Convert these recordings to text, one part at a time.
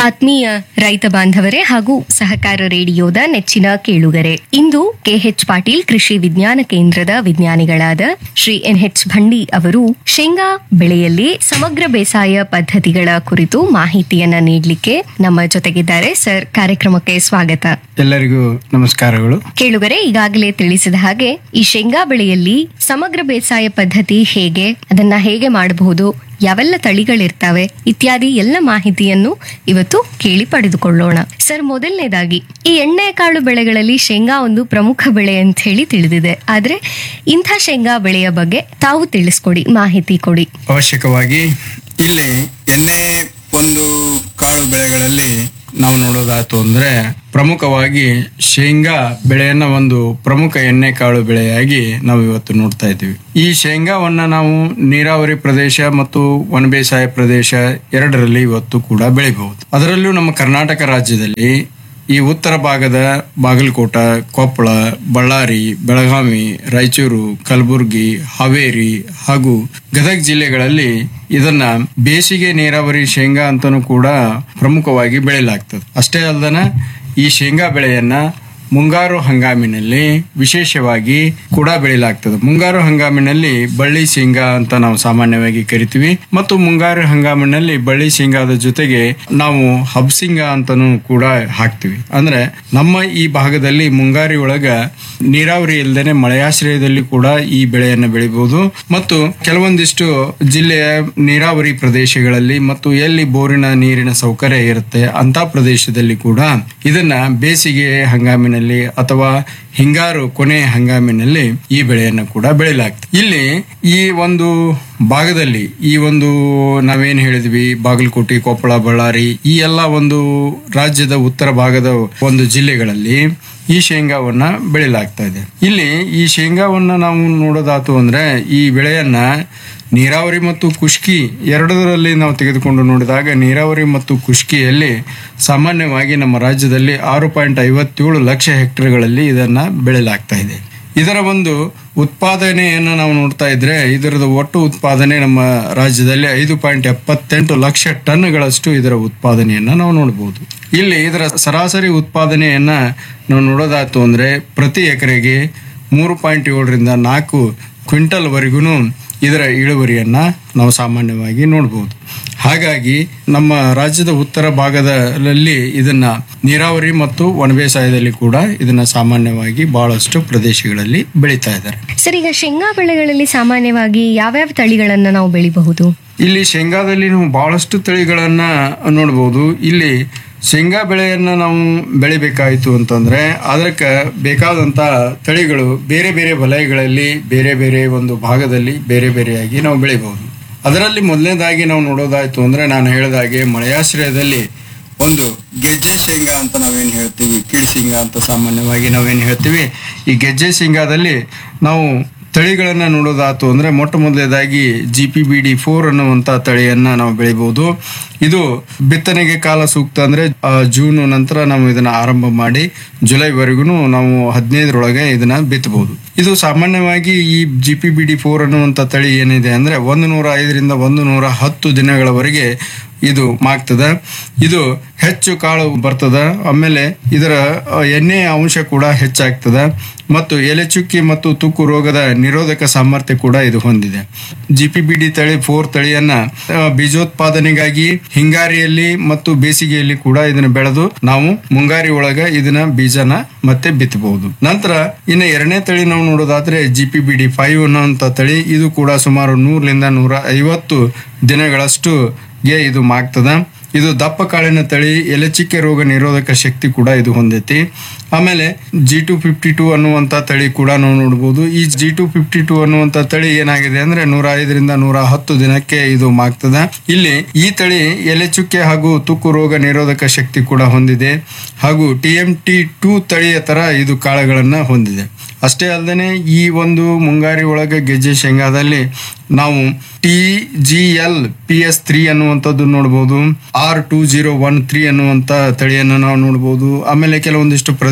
ಆತ್ಮೀಯ ರೈತ ಬಾಂಧವರೇ ಹಾಗೂ ಸಹಕಾರ ರೇಡಿಯೋದ ನೆಚ್ಚಿನ ಕೇಳುಗರೆ ಇಂದು ಕೆಎಚ್ ಪಾಟೀಲ್ ಕೃಷಿ ವಿಜ್ಞಾನ ಕೇಂದ್ರದ ವಿಜ್ಞಾನಿಗಳಾದ ಶ್ರೀ ಎನ್ಎಚ್ ಭಂಡಿ ಅವರು ಶೇಂಗಾ ಬೆಳೆಯಲ್ಲಿ ಸಮಗ್ರ ಬೇಸಾಯ ಪದ್ಧತಿಗಳ ಕುರಿತು ಮಾಹಿತಿಯನ್ನ ನೀಡಲಿಕ್ಕೆ ನಮ್ಮ ಜೊತೆಗಿದ್ದಾರೆ ಸರ್ ಕಾರ್ಯಕ್ರಮಕ್ಕೆ ಸ್ವಾಗತ ಎಲ್ಲರಿಗೂ ನಮಸ್ಕಾರಗಳು ಕೇಳುಗರೆ ಈಗಾಗಲೇ ತಿಳಿಸಿದ ಹಾಗೆ ಈ ಶೇಂಗಾ ಬೆಳೆಯಲ್ಲಿ ಸಮಗ್ರ ಬೇಸಾಯ ಪದ್ಧತಿ ಹೇಗೆ ಅದನ್ನ ಹೇಗೆ ಮಾಡಬಹುದು ಯಾವೆಲ್ಲ ತಳಿಗಳಿರ್ತವೆ ಇತ್ಯಾದಿ ಎಲ್ಲ ಮಾಹಿತಿಯನ್ನು ಇವತ್ತು ಕೇಳಿ ಪಡೆದುಕೊಳ್ಳೋಣ ಸರ್ ಮೊದಲನೇದಾಗಿ ಈ ಎಣ್ಣೆಕಾಳು ಬೆಳೆಗಳಲ್ಲಿ ಶೇಂಗಾ ಒಂದು ಪ್ರಮುಖ ಬೆಳೆ ಅಂತ ಹೇಳಿ ತಿಳಿದಿದೆ ಆದ್ರೆ ಇಂಥ ಶೇಂಗಾ ಬೆಳೆಯ ಬಗ್ಗೆ ತಾವು ತಿಳಿಸ್ಕೊಡಿ ಮಾಹಿತಿ ಕೊಡಿ ಅವಶ್ಯಕವಾಗಿ ಇಲ್ಲಿ ಎಣ್ಣೆ ಒಂದು ಕಾಳು ಬೆಳೆಗಳಲ್ಲಿ ನಾವು ನೋಡೋದಾಯ್ತು ಅಂದ್ರೆ ಪ್ರಮುಖವಾಗಿ ಶೇಂಗಾ ಬೆಳೆಯನ್ನ ಒಂದು ಪ್ರಮುಖ ಎಣ್ಣೆ ಕಾಳು ಬೆಳೆಯಾಗಿ ನಾವು ಇವತ್ತು ನೋಡ್ತಾ ಇದ್ದೀವಿ ಈ ಶೇಂಗಾವನ್ನ ನಾವು ನೀರಾವರಿ ಪ್ರದೇಶ ಮತ್ತು ವನ ಬೇಸಾಯ ಪ್ರದೇಶ ಎರಡರಲ್ಲಿ ಇವತ್ತು ಕೂಡ ಬೆಳಿಬಹುದು ಅದರಲ್ಲೂ ನಮ್ಮ ಕರ್ನಾಟಕ ರಾಜ್ಯದಲ್ಲಿ ಈ ಉತ್ತರ ಭಾಗದ ಬಾಗಲಕೋಟ ಕೊಪ್ಪಳ ಬಳ್ಳಾರಿ ಬೆಳಗಾವಿ ರಾಯಚೂರು ಕಲಬುರಗಿ ಹಾವೇರಿ ಹಾಗೂ ಗದಗ ಜಿಲ್ಲೆಗಳಲ್ಲಿ ಇದನ್ನ ಬೇಸಿಗೆ ನೀರಾವರಿ ಶೇಂಗಾ ಅಂತನೂ ಕೂಡ ಪ್ರಮುಖವಾಗಿ ಬೆಳೆಯಲಾಗ್ತದೆ ಅಷ್ಟೇ ಅಲ್ಲದನ ಈ ಶೇಂಗಾ ಬೆಳೆಯನ್ನ ಮುಂಗಾರು ಹಂಗಾಮಿನಲ್ಲಿ ವಿಶೇಷವಾಗಿ ಕೂಡ ಬೆಳೆಯಲಾಗ್ತದೆ ಮುಂಗಾರು ಹಂಗಾಮಿನಲ್ಲಿ ಬಳ್ಳಿ ಶೇಂಗಾ ಅಂತ ನಾವು ಸಾಮಾನ್ಯವಾಗಿ ಕರಿತೀವಿ ಮತ್ತು ಮುಂಗಾರು ಹಂಗಾಮಿನಲ್ಲಿ ಬಳ್ಳಿ ಶೇಂಗಾದ ಜೊತೆಗೆ ನಾವು ಹಬ್ಸಿಂಗ ಅಂತಾನೂ ಕೂಡ ಹಾಕ್ತಿವಿ ಅಂದ್ರೆ ನಮ್ಮ ಈ ಭಾಗದಲ್ಲಿ ಮುಂಗಾರಿ ಒಳಗ ನೀರಾವರಿ ಇಲ್ಲದೇನೆ ಮಳೆಯಾಶ್ರಯದಲ್ಲಿ ಕೂಡ ಈ ಬೆಳೆಯನ್ನು ಬೆಳಿಬಹುದು ಮತ್ತು ಕೆಲವೊಂದಿಷ್ಟು ಜಿಲ್ಲೆಯ ನೀರಾವರಿ ಪ್ರದೇಶಗಳಲ್ಲಿ ಮತ್ತು ಎಲ್ಲಿ ಬೋರಿನ ನೀರಿನ ಸೌಕರ್ಯ ಇರುತ್ತೆ ಅಂತ ಪ್ರದೇಶದಲ್ಲಿ ಕೂಡ ಇದನ್ನ ಬೇಸಿಗೆ ಹಂಗಾಮಿನಲ್ಲಿ ಅಥವಾ ಹಿಂಗಾರು ಕೊನೆ ಹಂಗಾಮಿನಲ್ಲಿ ಈ ಬೆಳೆಯನ್ನು ಕೂಡ ಬೆಳೆಯಲಾಗ್ತದೆ ಇಲ್ಲಿ ಈ ಒಂದು ಭಾಗದಲ್ಲಿ ಈ ಒಂದು ನಾವೇನ್ ಹೇಳಿದ್ವಿ ಬಾಗಲಕೋಟೆ ಕೊಪ್ಪಳ ಬಳ್ಳಾರಿ ಈ ಎಲ್ಲ ಒಂದು ರಾಜ್ಯದ ಉತ್ತರ ಭಾಗದ ಒಂದು ಜಿಲ್ಲೆಗಳಲ್ಲಿ ಈ ಶೇಂಗಾವನ್ನ ಬೆಳೆಯಲಾಗ್ತಾ ಇದೆ ಇಲ್ಲಿ ಈ ಶೇಂಗಾವನ್ನ ನಾವು ನೋಡೋದಾತು ಅಂದ್ರೆ ಈ ಬೆಳೆಯನ್ನ ನೀರಾವರಿ ಮತ್ತು ಕುಷ್ಕಿ ಎರಡರಲ್ಲಿ ನಾವು ತೆಗೆದುಕೊಂಡು ನೋಡಿದಾಗ ನೀರಾವರಿ ಮತ್ತು ಕುಷ್ಕಿಯಲ್ಲಿ ಸಾಮಾನ್ಯವಾಗಿ ನಮ್ಮ ರಾಜ್ಯದಲ್ಲಿ ಆರು ಪಾಯಿಂಟ್ ಐವತ್ತೇಳು ಲಕ್ಷ ಹೆಕ್ಟೇರ್ಗಳಲ್ಲಿ ಇದನ್ನ ಬೆಳೆಯಲಾಗ್ತಾ ಇದೆ ಇದರ ಒಂದು ಉತ್ಪಾದನೆಯನ್ನು ನಾವು ನೋಡ್ತಾ ಇದ್ರೆ ಇದರದ ಒಟ್ಟು ಉತ್ಪಾದನೆ ನಮ್ಮ ರಾಜ್ಯದಲ್ಲಿ ಐದು ಪಾಯಿಂಟ್ ಎಪ್ಪತ್ತೆಂಟು ಲಕ್ಷ ಟನ್ಗಳಷ್ಟು ಇದರ ಉತ್ಪಾದನೆಯನ್ನ ನಾವು ನೋಡಬಹುದು ಇಲ್ಲಿ ಇದರ ಸರಾಸರಿ ಉತ್ಪಾದನೆಯನ್ನ ನಾವು ನೋಡೋದಾಯ್ತು ಅಂದ್ರೆ ಪ್ರತಿ ಎಕರೆಗೆ ಮೂರು ಪಾಯಿಂಟ್ ಏಳರಿಂದ ನಾಲ್ಕು ಕ್ವಿಂಟಲ್ ವರೆಗೂ ಇದರ ಇಳುವರಿಯನ್ನ ನಾವು ಸಾಮಾನ್ಯವಾಗಿ ನೋಡಬಹುದು ಹಾಗಾಗಿ ನಮ್ಮ ರಾಜ್ಯದ ಉತ್ತರ ಭಾಗದಲ್ಲಿ ಇದನ್ನ ನೀರಾವರಿ ಮತ್ತು ವನ ಬೇಸಾಯದಲ್ಲಿ ಕೂಡ ಇದನ್ನ ಸಾಮಾನ್ಯವಾಗಿ ಬಹಳಷ್ಟು ಪ್ರದೇಶಗಳಲ್ಲಿ ಬೆಳೀತಾ ಇದ್ದಾರೆ ಸರ್ ಈಗ ಶೇಂಗಾ ಬೆಳೆಗಳಲ್ಲಿ ಸಾಮಾನ್ಯವಾಗಿ ಯಾವ್ಯಾವ ತಳಿಗಳನ್ನ ನಾವು ಬೆಳಿಬಹುದು ಇಲ್ಲಿ ಶೇಂಗಾದಲ್ಲಿ ನಾವು ಬಹಳಷ್ಟು ತಳಿಗಳನ್ನ ನೋಡಬಹುದು ಇಲ್ಲಿ ಶೇಂಗಾ ಬೆಳೆಯನ್ನ ನಾವು ಬೆಳಿಬೇಕಾಯಿತು ಅಂತಂದ್ರೆ ಅದಕ್ಕೆ ಬೇಕಾದಂತ ತಳಿಗಳು ಬೇರೆ ಬೇರೆ ವಲಯಗಳಲ್ಲಿ ಬೇರೆ ಬೇರೆ ಒಂದು ಭಾಗದಲ್ಲಿ ಬೇರೆ ಬೇರೆಯಾಗಿ ನಾವು ಬೆಳಿಬಹುದು ಅದರಲ್ಲಿ ಮೊದಲನೇದಾಗಿ ನಾವು ನೋಡೋದಾಯ್ತು ಅಂದ್ರೆ ನಾನು ಹೇಳಿದಾಗೆ ಮಳೆಯಾಶ್ರಯದಲ್ಲಿ ಒಂದು ಗೆಜ್ಜೆ ಶೇಂಗಾ ಅಂತ ನಾವೇನು ಹೇಳ್ತೀವಿ ಕೀಳ್ಶೇಂಗಾ ಅಂತ ಸಾಮಾನ್ಯವಾಗಿ ನಾವೇನು ಹೇಳ್ತೀವಿ ಈ ಗೆಜ್ಜೆ ಶೇಂಗಾದಲ್ಲಿ ನಾವು ತಳಿಗಳನ್ನ ನೋಡೋದಾತು ಅಂದ್ರೆ ಮೊಟ್ಟ ಮೊದಲನೇದಾಗಿ G P B D four ಅನ್ನುವಂತ ತಳಿಯನ್ನ ನಾವು ಬೆಳಿಬಹುದು ಇದು ಬಿತ್ತನೆಗೆ ಕಾಲ ಸೂಕ್ತ ಅಂದ್ರೆ ಆ, ಜೂನ್ ನಂತರ ನಾವು ಇದನ್ನ ಆರಂಭ ಮಾಡಿ ಜುಲೈವರೆಗೂ ನಾವು ಹದಿನೈದರೊಳಗೆ ಇದನ್ನ ಬಿತ್ತಬಹುದು ಇದು ಸಾಮಾನ್ಯವಾಗಿ ಈ G P B D four ಅನ್ನುವಂತ ತಳಿ ಏನಿದೆ ಅಂದ್ರೆ ಒಂದು ನೂರ ಐದರಿಂದ ಒಂದು ನೂರ ಹತ್ತು ದಿನಗಳವರೆಗೆ ಇದು ಮಾಗ್ತದ ಇದು ಹೆಚ್ಚು ಕಾಳು ಬರ್ತದ ಆಮೇಲೆ ಇದರ ಅ, ಎಣ್ಣೆಯ ಅಂಶ ಕೂಡ ಹೆಚ್ಚಾಗ್ತದ ಮತ್ತು ಎಲೆ ಚುಕ್ಕಿ ಮತ್ತು ತುಕ್ಕು ರೋಗದ ನಿರೋಧಕ ಸಾಮರ್ಥ್ಯ ಕೂಡ ಇದು ಹೊಂದಿದೆ ಜಿ ಪಿ ಬಿ ಡಿ ತಳಿ ಫೋರ್ ತಳಿಯನ್ನ ಆ, ಬೀಜೋತ್ಪಾದನೆಗಾಗಿ ಹಿಂಗಾರಿಯಲ್ಲಿ ಮತ್ತು ಬೇಸಿಗೆಯಲ್ಲಿ ಕೂಡ ಇದನ್ನ ಬೆಳೆದು ನಾವು ಮುಂಗಾರಿ ಒಳಗ ಇದನ್ನ ಬೀಜನ ಮತ್ತೆ ಬಿತ್ತಬಹುದು ನಂತರ ಇನ್ನು ಎರಡನೇ ತಳಿ ನಾವು ನೋಡೋದಾದ್ರೆ G P B D five ಅನ್ನುವಂತ ತಳಿ ಇದು ಕೂಡ ಸುಮಾರು ನೂರರಿಂದ ನೂರ ಐವತ್ತು ದಿನಗಳಷ್ಟು ಗೆ ಇದು ಮಾಗ್ತದ ಇದು ದಪ್ಪ ಕಾಳಿನ ತಳಿ ಎಲೆಚಿಕ್ಕೆ ರೋಗ ನಿರೋಧಕ ಶಕ್ತಿ ಕೂಡ ಇದು ಹೊಂದೈತಿ ಆಮೇಲೆ ಜಿ ಟು ಫಿಫ್ಟಿ ಟೂ ಅನ್ನುವಂತ ತಳಿ ಕೂಡ ನಾವು ನೋಡಬಹುದು ಈ ಜಿ ಟು ಫಿಫ್ಟಿ ಟೂ ಅನ್ನುವಂತ ತಳಿ ಏನಾಗಿದೆ ಅಂದ್ರೆ ನೂರ ಐದರಿಂದ ನೂರ ಹತ್ತು ದಿನಕ್ಕೆ ಇದು ಮಾಗ್ತದ ಇಲ್ಲಿ ಈ ತಳಿ ಎಲೆ ಚುಕ್ಕೆ ಹಾಗೂ ತುಕ್ಕು ರೋಗ ನಿರೋಧಕ ಶಕ್ತಿ ಕೂಡ ಹೊಂದಿದೆ ಹಾಗೂ ಟಿ ಎಂ ಟಿ ಟೂ ತಳಿಯ ತರ ಇದು ಕಾಳುಗಳನ್ನ ಹೊಂದಿದೆ ಅಷ್ಟೇ ಅಲ್ಲದೆ ಈ ಒಂದು ಮುಂಗಾರಿ ಒಳಗೆ ಗೆಜ್ಜೆ ಶೇಂಗಾದಲ್ಲಿ ನಾವು T G L P S three ಅನ್ನುವಂಥದ್ದು ನೋಡಬಹುದು R two zero one three ಅನ್ನುವಂತ ತಳಿಯನ್ನು ನಾವು ನೋಡಬಹುದು ಆಮೇಲೆ ಕೆಲವೊಂದಿಷ್ಟು ಪ್ರದೇಶ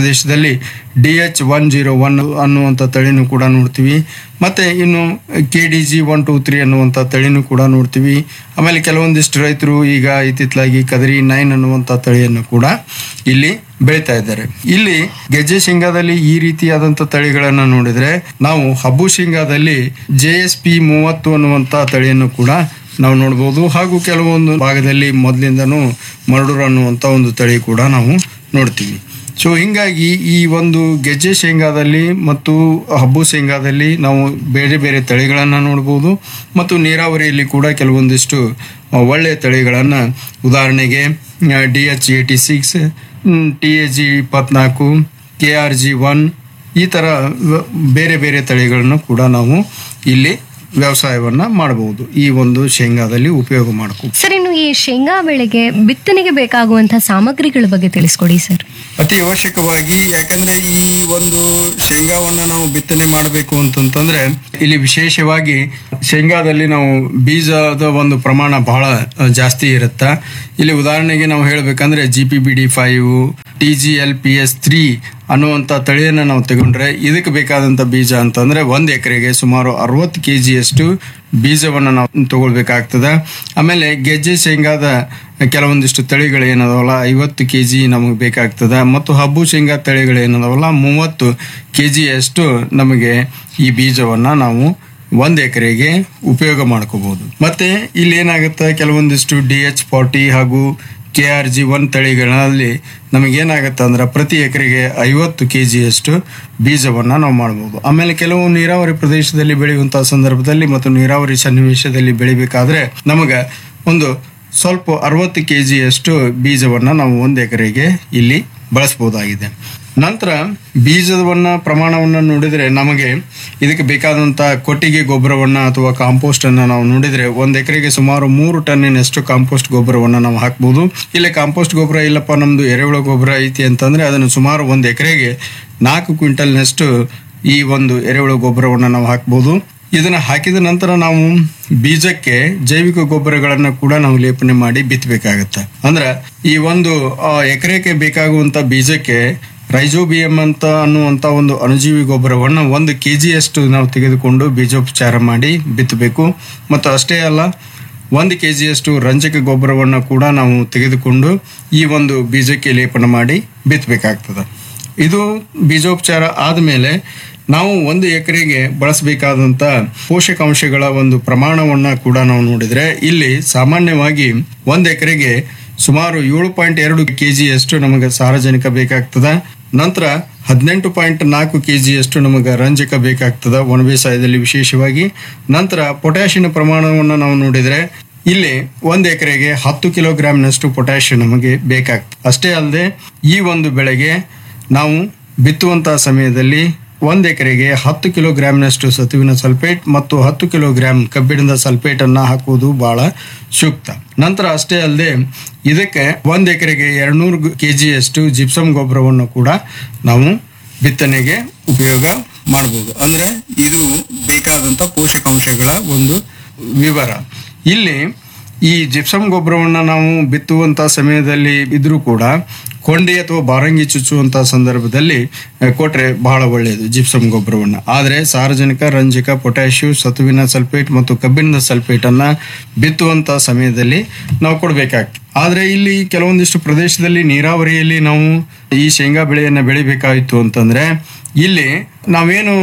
ಪ್ರದೇಶದಲ್ಲಿ D H one zero one ಅನ್ನುವಂಥ ತಳಿನೂ ಕೂಡ ನೋಡ್ತೀವಿ ಮತ್ತೆ ಇನ್ನು K D G one two three ಅನ್ನುವಂಥ ತಳಿನೂ ಕೂಡ ನೋಡ್ತೀವಿ ಆಮೇಲೆ ಕೆಲವೊಂದಿಷ್ಟು ರೈತರು ಈಗ ಇತ್ತಿತ್ತಲಾಗಿ ಕದರಿ ನೈನ್ ಅನ್ನುವಂಥ ತಳಿಯನ್ನು ಕೂಡ ಇಲ್ಲಿ ಬೆಳೀತಾ ಇದ್ದಾರೆ ಇಲ್ಲಿ ಗೆಜ್ಜೆ ಶೇಂಗಾದಲ್ಲಿ ಈ ರೀತಿಯಾದಂಥ ತಳಿಗಳನ್ನ ನೋಡಿದ್ರೆ ನಾವು ಹಬ್ಬು ಶೇಂಗಾದಲ್ಲಿ ಜೆ ಎಸ್ ಪಿ ಮೂವತ್ತು ಅನ್ನುವಂಥ ತಳಿಯನ್ನು ಕೂಡ ನಾವು ನೋಡ್ಬೋದು ಹಾಗೂ ಕೆಲವೊಂದು ಭಾಗದಲ್ಲಿ ಮೊದಲಿಂದನೂ ಮರಡೂರು ಅನ್ನುವಂಥ ಒಂದು ತಳಿ ಕೂಡ ನಾವು ನೋಡ್ತೀವಿ ಸೊ ಹಿಂಗಾಗಿ ಈ ಒಂದು ಗೆಜ್ಜೆ ಶೇಂಗಾದಲ್ಲಿ ಮತ್ತು ಹಬ್ಬು ಶೇಂಗಾದಲ್ಲಿ ನಾವು ಬೇರೆ ಬೇರೆ ತಳಿಗಳನ್ನು ನೋಡ್ಬೋದು ಮತ್ತು ನೀರಾವರಿಯಲ್ಲಿ ಕೂಡ ಕೆಲವೊಂದಿಷ್ಟು ಆ, ಒಳ್ಳೆಯ ತಳಿಗಳನ್ನು ಉದಾಹರಣೆಗೆ D H eighty six T A G ಇಪ್ಪತ್ನಾಲ್ಕು ಕೆ ಆರ್ ಜಿ ಒನ್ ಈ ಥರ ವ- ಬೇರೆ ಬೇರೆ ತಳಿಗಳನ್ನು ಕೂಡ ನಾವು ಇಲ್ಲಿ ವ್ಯವಸಾಯವನ್ನ ಮಾಡಬಹುದು ಈ ಒಂದು ಶೇಂಗಾದಲ್ಲಿ ಉಪಯೋಗ ಮಾಡ್ಕೊ ಸರ್ ಇನ್ನು ಈ ಶೇಂಗಾ ಬೆಳೆಗೆ ಬಿತ್ತನೆಗೆ ಬೇಕಾಗುವಂತಹ ಸಾಮಗ್ರಿಗಳ ಬಗ್ಗೆ ತಿಳಿಸ್ಕೊಡಿ ಸರ್ ಅತಿ ಅವಶ್ಯಕವಾಗಿ ಯಾಕಂದ್ರೆ ಈ ಒಂದು ಶೇಂಗಾವನ್ನ ನಾವು ಬಿತ್ತನೆ ಮಾಡಬೇಕು ಅಂತಂತಂದ್ರೆ ಇಲ್ಲಿ ವಿಶೇಷವಾಗಿ ಶೇಂಗಾದಲ್ಲಿ ನಾವು ಬೀಜದ ಒಂದು ಪ್ರಮಾಣ ಬಹಳ ಅ, ಜಾಸ್ತಿ ಇರುತ್ತ ಇಲ್ಲಿ ಉದಾಹರಣೆಗೆ ನಾವು ಹೇಳ್ಬೇಕಂದ್ರೆ G P B D five T G L P S three ಅನ್ನುವಂಥ ತಳಿಯನ್ನು ನಾವು ತಗೊಂಡ್ರೆ ಇದಕ್ಕೆ ಬೇಕಾದಂಥ ಬೀಜ ಅಂತಂದ್ರೆ ಒಂದು ಎಕರೆಗೆ ಸುಮಾರು ಅರವತ್ತು ಕೆ ಜಿಯಷ್ಟು ಬೀಜವನ್ನು ನಾವು ತಗೊಳ್ಬೇಕಾಗ್ತದೆ ಆಮೇಲೆ ಗೆಜ್ಜೆ ಶೇಂಗಾದ ಕೆಲವೊಂದಿಷ್ಟು ತಳಿಗಳು ಏನದಾವಲ್ಲ ಐವತ್ತು ಕೆ ಜಿ ನಮಗೆ ಬೇಕಾಗ್ತದೆ ಮತ್ತು ಹಬ್ಬು ಶೇಂಗಾ ತಳಿಗಳು ಏನದಾವಲ್ಲ ಮೂವತ್ತು ಕೆ ಜಿಯಷ್ಟು ನಮಗೆ ಈ ಬೀಜವನ್ನು ನಾವು ಒಂದು ಎಕರೆಗೆ ಉಪಯೋಗ ಮಾಡ್ಕೋಬಹುದು ಮತ್ತೆ ಇಲ್ಲಿ ಏನಾಗುತ್ತೆ ಕೆಲವೊಂದಿಷ್ಟು ಡಿ ಎಚ್ ಫಾರ್ಟಿ ಹಾಗೂ ಕೆ ಆರ್ ಜಿ ಒನ್ ತಳಿಗಳಲ್ಲಿ ನಮಗೇನಾಗುತ್ತೆ ಅಂದ್ರೆ ಪ್ರತಿ ಎಕರೆಗೆ ಐವತ್ತು ಕೆ ಜಿಯಷ್ಟು ಬೀಜವನ್ನು ನಾವು ಮಾಡ್ಬೋದು ಆಮೇಲೆ ಕೆಲವು ನೀರಾವರಿ ಪ್ರದೇಶದಲ್ಲಿ ಬೆಳೆಯುವಂತಹ ಸಂದರ್ಭದಲ್ಲಿ ಮತ್ತು ನೀರಾವರಿ ಸನ್ನಿವೇಶದಲ್ಲಿ ಬೆಳಿಬೇಕಾದ್ರೆ ನಮಗೆ ಒಂದು ಸ್ವಲ್ಪ ಅರವತ್ತು ಕೆ ಜಿಯಷ್ಟು ಬೀಜವನ್ನು ನಾವು ಒಂದು ಎಕರೆಗೆ ಇಲ್ಲಿ ಬಳಸ್ಬೋದಾಗಿದೆ ನಂತರ ಬೀಜವನ್ನ ಪ್ರಮಾಣವನ್ನು ನೋಡಿದರೆ ನಮಗೆ ಇದಕ್ಕೆ ಬೇಕಾದಂಥ ಕೊಟ್ಟಿಗೆ ಗೊಬ್ಬರವನ್ನು ಅಥವಾ ಕಾಂಪೋಸ್ಟ್ ಅನ್ನು ನಾವು ನೋಡಿದರೆ ಒಂದು ಎಕರೆಗೆ ಸುಮಾರು ಮೂರು ಟನ್ನಿನಷ್ಟು ಕಾಂಪೋಸ್ಟ್ ಗೊಬ್ಬರವನ್ನು ನಾವು ಹಾಕ್ಬೋದು ಇಲ್ಲಿ ಕಾಂಪೋಸ್ಟ್ ಗೊಬ್ಬರ ಇಲ್ಲಪ್ಪ ನಮ್ದು ಎರೆಹುಳ ಗೊಬ್ಬರ ಐತಿ ಅಂತಂದ್ರೆ ಅದನ್ನು ಸುಮಾರು ಒಂದು ಎಕರೆಗೆ ನಾಲ್ಕು ಕ್ವಿಂಟಲ್ನಷ್ಟು ಈ ಒಂದು ಎರೆಹುಳ ಗೊಬ್ಬರವನ್ನು ನಾವು ಹಾಕ್ಬೋದು ಇದನ್ನ ಹಾಕಿದ ನಂತರ ನಾವು ಬೀಜಕ್ಕೆ ಜೈವಿಕ ಗೊಬ್ಬರಗಳನ್ನ ಕೂಡ ನಾವು ಲೇಪನೆ ಮಾಡಿ ಬಿತ್ತಬೇಕಾಗತ್ತೆ ಅಂದ್ರೆ ಈ ಒಂದು ಎಕರೆಗೆ ಬೇಕಾಗುವಂತ ಬೀಜಕ್ಕೆ ರೈಜೋಬಿಯಂ ಅಂತ ಅನ್ನುವಂತ ಒಂದು ಅಣುಜೀವಿ ಗೊಬ್ಬರವನ್ನು ಒಂದು ಕೆ ಜಿಯಷ್ಟು ನಾವು ತೆಗೆದುಕೊಂಡು ಬೀಜೋಪಚಾರ ಮಾಡಿ ಬಿತ್ತಬೇಕು ಮತ್ತು ಅಷ್ಟೇ ಅಲ್ಲ ಒಂದು ಕೆ ಜಿಯಷ್ಟು ರಂಜಕ ಗೊಬ್ಬರವನ್ನು ಕೂಡ ನಾವು ತೆಗೆದುಕೊಂಡು ಈ ಒಂದು ಬೀಜಕ್ಕೆ ಲೇಪನ ಮಾಡಿ ಬಿತ್ತಬೇಕಾಗ್ತದೆ ಇದು ಬೀಜೋಪಚಾರ ಆದಮೇಲೆ ನಾವು ಒಂದು ಎಕರೆಗೆ ಬಳಸಬೇಕಾದಂತ ಪೋಷಕಾಂಶಗಳ ಒಂದು ಪ್ರಮಾಣವನ್ನ ಕೂಡ ನಾವು ನೋಡಿದ್ರೆ ಇಲ್ಲಿ ಸಾಮಾನ್ಯವಾಗಿ ಒಂದು ಎಕರೆಗೆ ಸುಮಾರು ಏಳು ಪಾಯಿಂಟ್ ಎರಡು ಕೆ ಜಿಯಷ್ಟು ನಮಗೆ ಸಾರಜನಕ ಬೇಕಾಗ್ತದ ನಂತರ ಹದಿನೆಂಟು ಪಾಯಿಂಟ್ ನಾಲ್ಕು ಕೆ ಜಿಯಷ್ಟು ನಮಗೆ ರಂಜಕ ಬೇಕಾಗ್ತದ ಒಣ ಬೇಸಾಯದಲ್ಲಿ ವಿಶೇಷವಾಗಿ ನಂತರ ಪೊಟ್ಯಾಷಿಯಂ ಪ್ರಮಾಣವನ್ನು ನಾವು ನೋಡಿದ್ರೆ ಇಲ್ಲಿ ಒಂದು ಎಕರೆಗೆ ಹತ್ತು ಕಿಲೋಗ್ರಾಂನಷ್ಟು ಪೊಟ್ಯಾಷಿಯಂ ನಮಗೆ ಬೇಕಾಗ್ತದೆ ಅಷ್ಟೇ ಅಲ್ಲದೆ ಈ ಒಂದು ಬೆಳೆಗೆ ನಾವು ಬಿತ್ತುವಂತಹ ಸಮಯದಲ್ಲಿ ಒಂದು ಎಕರೆಗೆ ಹತ್ತು ಕಿಲೋಗ್ರಾಂನಷ್ಟು ಸತುವಿನ ಸಲ್ಫೇಟ್ ಮತ್ತು ಹತ್ತು ಕಿಲೋಗ್ರಾಂ ಕಬ್ಬಿಣದ ಸಲ್ಫೇಟ್ ಅನ್ನ ಹಾಕುವುದು ಬಹಳ ಸೂಕ್ತ ನಂತರ ಅಷ್ಟೇ ಅಲ್ಲದೆ ಇದಕ್ಕೆ ಒಂದು ಎಕರೆಗೆ ಎರಡ್ನೂರು ಕೆ ಜಿಯಷ್ಟು ಜಿಪ್ಸಮ್ ಗೊಬ್ಬರವನ್ನು ಕೂಡ ನಾವು ಬಿತ್ತನೆಗೆ ಉಪಯೋಗ ಮಾಡಬಹುದು ಅಂದ್ರೆ ಇದು ಬೇಕಾದಂತ ಪೋಷಕಾಂಶಗಳ ಒಂದು ವಿವರ ಇಲ್ಲಿ ಈ ಜಿಪ್ಸಮ್ ಗೊಬ್ಬರವನ್ನು ನಾವು ಬಿತ್ತುವಂತ ಸಮಯದಲ್ಲಿ ಇದ್ರೂ ಕೂಡ ಕೊಂಡೆ ಅಥವಾ ಬಾರಂಗಿ ಚುಚ್ಚುವಂತ ಸಂದರ್ಭದಲ್ಲಿ ಆ, ಕೊಟ್ರೆ ಬಹಳ ಒಳ್ಳೆಯದು ಜಿಪ್ಸಮ್ ಗೊಬ್ಬರವನ್ನು ಆದರೆ ಸಾರಜನಕ ರಂಜಕ ಪೊಟ್ಯಾಷಿಯಂ ಸತುವಿನ ಸಲ್ಫೇಟ್ ಮತ್ತು ಕಬ್ಬಿಣದ ಸಲ್ಫೇಟ್ ಅನ್ನ ಬಿತ್ತುವಂತ ಸಮಯದಲ್ಲಿ ನಾವು ಕೊಡಬೇಕಾಗ್ತದೆ ಆದ್ರೆ ಇಲ್ಲಿ ಕೆಲವೊಂದಿಷ್ಟು ಪ್ರದೇಶದಲ್ಲಿ ನೀರಾವರಿಯಲ್ಲಿ ನಾವು ಈ ಶೇಂಗಾ ಬೆಳೆಯನ್ನ ಬೆಳಿಬೇಕಾಯಿತು ಅಂತಂದ್ರೆ ಇಲ್ಲಿ ನಾವೇನು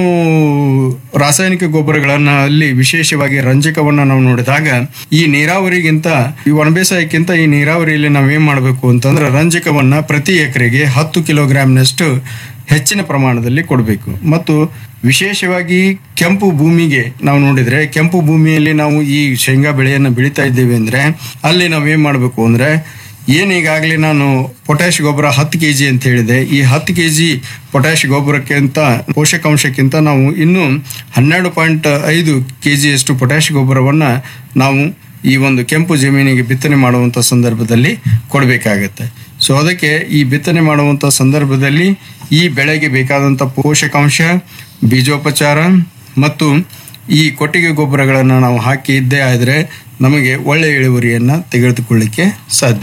ರಾಸಾಯನಿಕ ಗೊಬ್ಬರಗಳನ್ನ ಅಲ್ಲಿ ವಿಶೇಷವಾಗಿ ರಂಜಕವನ್ನ ನಾವು ನೋಡಿದಾಗ ಈ ನೀರಾವರಿಗಿಂತ ಈ ಒಣಬೇಸಾಯಕ್ಕಿಂತ ಈ ನೀರಾವರಿಯಲ್ಲಿ ನಾವೇನ್ ಮಾಡಬೇಕು ಅಂತಂದ್ರೆ ರಂಜಕವನ್ನ ಪ್ರತಿ ಎಕರೆಗೆ ಹತ್ತು ಕಿಲೋಗ್ರಾಂನಷ್ಟು ಹೆಚ್ಚಿನ ಪ್ರಮಾಣದಲ್ಲಿ ಕೊಡಬೇಕು ಮತ್ತು ವಿಶೇಷವಾಗಿ ಕೆಂಪು ಭೂಮಿಗೆ ನಾವು ನೋಡಿದ್ರೆ ಕೆಂಪು ಭೂಮಿಯಲ್ಲಿ ನಾವು ಈ ಶೇಂಗಾ ಬೆಳೆಯನ್ನು ಬೆಳೀತಾ ಇದ್ದೇವೆ ಅಂದ್ರೆ ಅಲ್ಲಿ ನಾವೇನ್ ಮಾಡಬೇಕು ಅಂದ್ರೆ ಏನ್ ಈಗಾಗಲೇ ನಾನು ಪೊಟ್ಯಾಶ್ ಗೊಬ್ಬರ ಹತ್ತು ಕೆ ಜಿ ಅಂತ ಹೇಳಿದೆ ಈ ಹತ್ತು ಕೆ ಜಿ ಪೊಟ್ಯಾಶ್ ಗೊಬ್ಬರಕ್ಕಿಂತ ಪೋಷಕಾಂಶಕ್ಕಿಂತ ನಾವು ಇನ್ನೂ ಹನ್ನೆರಡು ಪಾಯಿಂಟ್ ಐದು ಕೆ ಜಿಯಷ್ಟು ಪೊಟ್ಯಾಶ್ ಗೊಬ್ಬರವನ್ನ ನಾವು ಈ ಒಂದು ಕೆಂಪು ಜಮೀನಿಗೆ ಬಿತ್ತನೆ ಮಾಡುವಂತ ಸಂದರ್ಭದಲ್ಲಿ ಕೊಡಬೇಕಾಗತ್ತೆ ಸೊ ಅದಕ್ಕೆ ಈ ಬಿತ್ತನೆ ಮಾಡುವಂತ ಸಂದರ್ಭದಲ್ಲಿ ಈ ಬೆಳೆಗೆ ಬೇಕಾದಂತ ಪೋಷಕಾಂಶ ಬೀಜೋಪಚಾರ ಮತ್ತು ಈ ಕೊಟ್ಟಿಗೆ ಗೊಬ್ಬರಗಳನ್ನು ನಾವು ಹಾಕಿ ಇದ್ದೇ ಆದರೆ ನಮಗೆ ಒಳ್ಳೆಯ ಇಳುವರಿಯನ್ನ ತೆಗೆದುಕೊಳ್ಳಿಕ್ಕೆ ಸಾಧ್ಯ